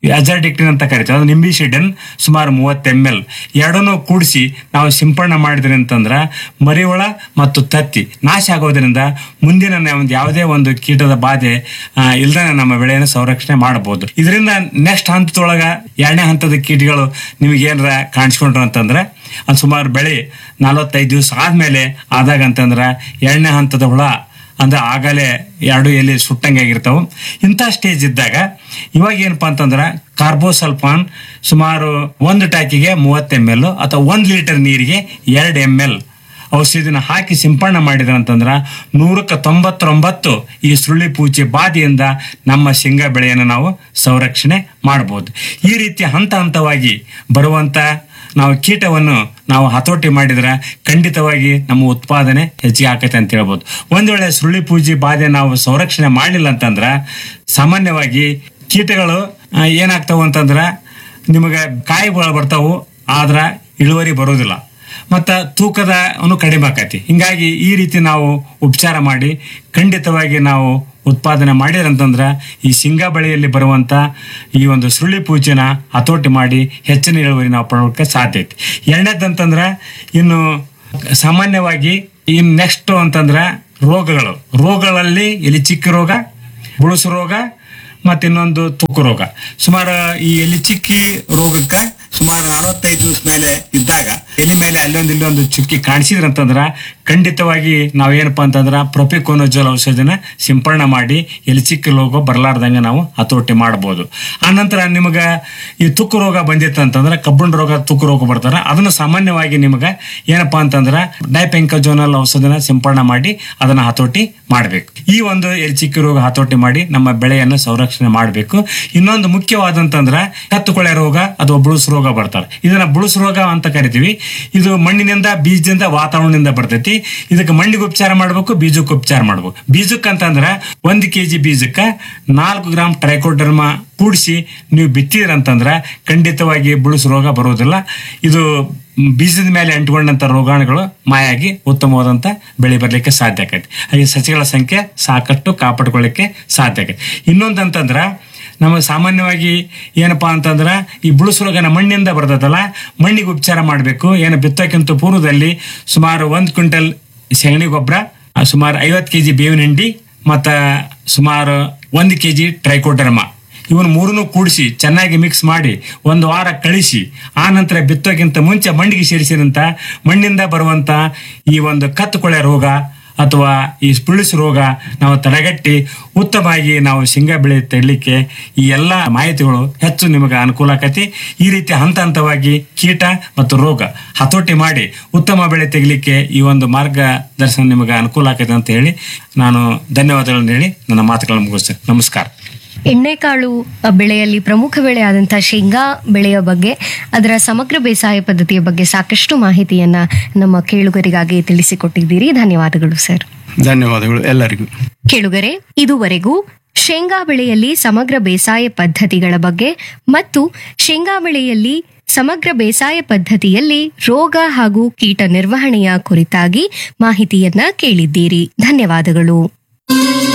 ಅಜಾಡಿಕ್ಟಿನ್ ಅಂತ ಕರಿತೀವಿ ಅದು ನಿಂಬಿಸಿಡನ್ ಸುಮಾರು ಮೂವತ್ತು ಎಮ್ ಎಲ್ ಎರಡನ್ನೂ ಕೂಡಿಸಿ ನಾವು ಸಿಂಪಡಣೆ ಮಾಡಿದ್ರಿ ಅಂತಂದ್ರೆ ಮರಿಹುಳ ಮತ್ತು ತತ್ತಿ ನಾಶ ಆಗೋದ್ರಿಂದ ಮುಂದಿನ ನ- ಒಂದು ಯಾವುದೇ ಒಂದು ಕೀಟದ ಬಾಧೆ ಇಲ್ಲದೆ ನಮ್ಮ ಬೆಳೆಯನ್ನು ಸಂರಕ್ಷಣೆ ಮಾಡಬಹುದು ಇದರಿಂದ ನೆಕ್ಸ್ಟ್ ಹಂತದೊಳಗ ಎರಡನೇ ಹಂತದ ಕೀಟಗಳು ನಿಮಗೆ ಏನಾರ ಕಾಣಿಸ್ಕೊಂಡ್ರು ಅಂತಂದ್ರೆ ಅದು ಸುಮಾರು ಬೆಳೆ ನಲವತ್ತೈದು ದಿವಸ ಆದ್ಮೇಲೆ ಆದಾಗ ಅಂತಂದ್ರೆ ಎರಡನೇ ಹಂತದ ಹುಳ ಅಂದ್ರೆ ಆಗಲೇ ಎರಡು ಎಲೆ ಸುಟ್ಟಂಗೆ ಆಗಿರ್ತಾವೆ ಇಂಥ ಸ್ಟೇಜ್ ಇದ್ದಾಗ ಇವಾಗ ಏನಪ್ಪಾ ಅಂತಂದ್ರೆ ಕಾರ್ಬೋಸಲ್ಫಾನ್ ಸುಮಾರು ಒಂದು ಟ್ಯಾಕಿಗೆ ಮೂವತ್ತು ಎಮ್ ಎಲ್ ಅಥವಾ ಒಂದು ಲೀಟರ್ ನೀರಿಗೆ ಎರಡು ಎಮ್ ಎಲ್ ಔಷಧಿನ ಹಾಕಿ ಸಿಂಪಡಣೆ ಮಾಡಿದ್ರೆ ಅಂತಂದ್ರೆ ನೂರಕ್ಕೆ ತೊಂಬತ್ತೊಂಬತ್ತು ಈ ಸುಳ್ಳಿ ಪೂಚೆ ಬಾಧೆಯಿಂದ ನಮ್ಮ ಶೇಂಗಾ ಬೆಳೆಯನ್ನು ನಾವು ಸಂರಕ್ಷಣೆ ಮಾಡಬಹುದು ಈ ರೀತಿ ಹಂತ ಹಂತವಾಗಿ ಬರುವಂತ ನಾವು ಕೀಟವನ್ನು ನಾವು ಹತೋಟಿ ಮಾಡಿದ್ರೆ ಖಂಡಿತವಾಗಿ ನಮ್ಮ ಉತ್ಪಾದನೆ ಹೆಚ್ಚಿಗೆ ಆಕೈತೆ ಅಂತ ಹೇಳ್ಬೋದು ಒಂದ್ ವೇಳೆ ಸುಳ್ಳಿ ಪೂಜೆ ಬಾಧೆ ನಾವು ಸಂರಕ್ಷಣೆ ಮಾಡಲಿಲ್ಲ ಅಂತಂದ್ರ ಸಾಮಾನ್ಯವಾಗಿ ಕೀಟಗಳು ಆ, ಏನಾಗ್ತಾವು ಅಂತಂದ್ರ ನಿಮಗೆ ಕಾಯಿಗಳು ಬರ್ತಾವು ಆದ್ರ ಇಳುವರಿ ಬರೋದಿಲ್ಲ ಮತ್ತ ತೂಕದ ಅನು ಕಡಿಮೆ ಆಕೈತಿ ಹಿಂಗಾಗಿ ಈ ರೀತಿ ನಾವು ಉಪಚಾರ ಮಾಡಿ ಖಂಡಿತವಾಗಿ ನಾವು ಉತ್ಪಾದನೆ ಮಾಡಿದ್ರಂತಂದ್ರ ಈ ಶೇಂಗಾ ಬೆಳೆಯಲ್ಲಿ ಬರುವಂತ ಈ ಒಂದು ಸುರುಳಿ ಪೂಜೆನ ಹತೋಟಿ ಮಾಡಿ ಹೆಚ್ಚಿನ ಇಳುವರಿ ನಾವು ಪಡೋಕೆ ಸಾಧ್ಯ ಐತಿ ಎರಡನೇದಂತಂದ್ರ ಇನ್ನು ಸಾಮಾನ್ಯವಾಗಿ ಇನ್ ನೆಕ್ಸ್ಟ್ ಅಂತಂದ್ರ ರೋಗಗಳು ರೋಗಗಳಲ್ಲಿ ಎಲಿ ಚಿಕ್ಕ ರೋಗ ಬುಳುಸು ರೋಗ ಮತ್ತೆ ಇನ್ನೊಂದು ತುಕ್ಕು ರೋಗ ಸುಮಾರು ಈ ಎಲಿ ಚಿಕ್ಕಿ ರೋಗಕ್ಕೆ ಸುಮಾರು ನಲವತ್ತೈದು ದಿವಸ ಮೇಲೆ ಇದ್ದಾಗ ಎಲಿ ಮೇಲೆ ಅಲ್ಲೊಂದು ಇಲ್ಲೊಂದು ಚುಕ್ಕಿ ಕಾಣಿಸಿದ್ರಂತಂದ್ರ ಖಂಡಿತವಾಗಿ ನಾವೇನಪ್ಪ ಅಂತಂದ್ರ ಪ್ರೊಪಿಕೋನೋಜೋಲ್ ಔಷಧಿನ ಸಿಂಪಡಣೆ ಮಾಡಿ ಎಲಿ ಚಿಕ್ಕ ರೋಗ ಬರಲಾರ್ದಂಗೆ ನಾವು ಹತೋಟಿ ಮಾಡಬಹುದು ಆನಂತರ ನಿಮಗ ಈ ತುಕ್ಕು ರೋಗ ಬಂದಿತ್ತು ಅಂತಂದ್ರೆ ಕಬ್ಬಣ ರೋಗ ತುಕ್ಕು ರೋಗ ಬರ್ತಾರ ಅದನ್ನ ಸಾಮಾನ್ಯವಾಗಿ ನಿಮಗ ಏನಪ್ಪಾ ಅಂತಂದ್ರ ಡೈಪೆಂಕಜೋನಲ್ ಔಷಧಿನ ಸಿಂಪಡಣೆ ಮಾಡಿ ಅದನ್ನ ಹತೋಟಿ ಮಾಡಬೇಕು ಈ ಒಂದು ಎಲಿ ಚಿಕ್ಕ ರೋಗ ಹತೋಟಿ ಮಾಡಿ ನಮ್ಮ ಬೆಳೆಯನ್ನು ಸಂರಕ್ಷಣೆ ಮಾಡಬೇಕು ಇನ್ನೊಂದು ಮುಖ್ಯವಾದಂತಂದ್ರ ಕತ್ತುಕೊಳೆ ರೋಗ ಅಥವಾ ಬುಳುಸು ರೋಗ ಬರ್ತಾರೆ ಇದನ್ನ ಬುಳುಸು ರೋಗ ಅಂತ ಕರಿತೀವಿ ಇದು ಮಣ್ಣಿನಿಂದ ಬೀಜದಿಂದ ವಾತಾವರಣದಿಂದ ಬರ್ತೈತಿ ಇದಕ್ಕೆ ಮಣ್ಣಿಗೆ ಉಪಚಾರ ಮಾಡಬೇಕು ಬೀಜಕ್ಕೆ ಉಪಚಾರ ಮಾಡಬೇಕು ಬೀಜಕ್ಕೆ ಅಂತಂದ್ರ ಒಂದ್ ಕೆಜಿ ಬೀಜಕ್ಕ ನಾಲ್ಕು ಗ್ರಾಮ್ ಟ್ರೈಕೋಡರ್ಮ ಕೂಡಿಸಿ ನೀವು ಬಿತ್ತಿದ್ರಂತಂದ್ರ ಖಂಡಿತವಾಗಿ ಬುಳುಸು ರೋಗ ಬರೋದಿಲ್ಲ ಇದು ಬೀಜದ ಮೇಲೆ ಅಂಟಿಕೊಂಡಂತ ರೋಗಾಣುಗಳು ಮಾಯಾಗಿ ಉತ್ತಮವಾದಂತ ಬೆಳೆ ಬರ್ಲಿಕ್ಕೆ ಸಾಧ್ಯ ಆಕೈತಿ ಹಾಗೆ ಸಸಿಗಳ ಸಂಖ್ಯೆ ಸಾಕಷ್ಟು ಕಾಪಾಡ್ಕೊಳ್ಳಿಕ್ಕೆ ಸಾಧ್ಯ ಆಕೈತಿ ಇನ್ನೊಂದಂತಂದ್ರ ನಮಗೆ ಸಾಮಾನ್ಯವಾಗಿ ಏನಪ್ಪಾ ಅಂತಂದ್ರ ಈ ಬುಳುಸು ರೋಗನ ಮಣ್ಣಿಂದ ಬರ್ತದಲ್ಲ ಮಣ್ಣಿಗೆ ಉಪಚಾರ ಮಾಡಬೇಕು ಏನು ಬಿತ್ತೋಕ್ಕಿಂತ ಪೂರ್ವದಲ್ಲಿ ಸುಮಾರು ಒಂದ್ ಕ್ವಿಂಟಲ್ ಸೆಗಣಿ ಗೊಬ್ಬರ ಸುಮಾರು ಐವತ್ತು ಕೆಜಿ ಬೇವಿನ ಹಿಂಡಿ ಮತ್ತ ಸುಮಾರು ಒಂದು ಕೆಜಿ ಟ್ರೈಕೋಡರ್ಮಾ ಇವನ್ ಮೂರನ್ನು ಕೂಡಿಸಿ ಚೆನ್ನಾಗಿ ಮಿಕ್ಸ್ ಮಾಡಿ ಒಂದು ವಾರ ಕಳಿಸಿ ಆ ನಂತರ ಬಿತ್ತೋಕ್ಕಿಂತ ಮುಂಚೆ ಮಣ್ಣಿಗೆ ಸೇರಿಸಿದಂತ ಮಣ್ಣಿಂದ ಬರುವಂತ ಈ ಒಂದು ಕತ್ತುಕೊಳೆ ರೋಗ ಅಥವಾ ಈ ಸ್ಪುಳಿಸ್ ರೋಗ ನಾವು ತಡೆಗಟ್ಟಿ ಉತ್ತಮವಾಗಿ ನಾವು ಶೇಂಗಾ ಬೆಳೆ ತೆಗಿಲಿಕ್ಕೆ ಈ ಎಲ್ಲ ಮಾಹಿತಿಗಳು ಹೆಚ್ಚು ನಿಮಗೆ ಅನುಕೂಲ ಆಕತಿ ಈ ರೀತಿ ಹಂತ ಹಂತವಾಗಿ ಕೀಟ ಮತ್ತು ರೋಗ ಹತೋಟಿ ಮಾಡಿ ಉತ್ತಮ ಬೆಳೆ ತೆಗಿಲಿಕ್ಕೆ ಈ ಒಂದು ಮಾರ್ಗದರ್ಶನ ನಿಮಗೆ ಅನುಕೂಲ ಆಕೈತೆ ಅಂತ ಹೇಳಿ ನಾನು ಧನ್ಯವಾದಗಳನ್ನು ಹೇಳಿ ನನ್ನ ಮಾತುಗಳನ್ನು ಮುಗಿಸ್ತೇನೆ ನಮಸ್ಕಾರ ಎಣ್ಣೆಕಾಳು ಅ, ಬೆಳೆಯಲ್ಲಿ ಪ್ರಮುಖ ಬೆಳೆ ಆದಂತಹ ಶೇಂಗಾ ಬೆಳೆಯ ಬಗ್ಗೆ ಅದರ ಸಮಗ್ರ ಬೇಸಾಯ ಪದ್ಧತಿಯ ಬಗ್ಗೆ ಸಾಕಷ್ಟು ಮಾಹಿತಿಯನ್ನ ನಮ್ಮ ಕೇಳುಗರಿಗಾಗಿ ತಿಳಿಸಿಕೊಟ್ಟಿದ್ದೀರಿ ಧನ್ಯವಾದಗಳು ಸರ್ ಧನ್ಯವಾದಗಳು ಎಲ್ಲರಿಗೂ ಕೇಳುಗರೆ ಇದುವರೆಗೂ ಶೇಂಗಾ ಬೆಳೆಯಲ್ಲಿ ಸಮಗ್ರ ಬೇಸಾಯ ಪದ್ಧತಿಗಳ ಬಗ್ಗೆ ಮತ್ತು ಶೇಂಗಾ ಬೆಳೆಯಲ್ಲಿ ಸಮಗ್ರ ಬೇಸಾಯ ಪದ್ಧತಿಯಲ್ಲಿ ರೋಗ ಹಾಗೂ ಕೀಟ ನಿರ್ವಹಣೆಯ ಕುರಿತಾಗಿ ಮಾಹಿತಿಯನ್ನ ಕೇಳಿದ್ದೀರಿ ಧನ್ಯವಾದಗಳು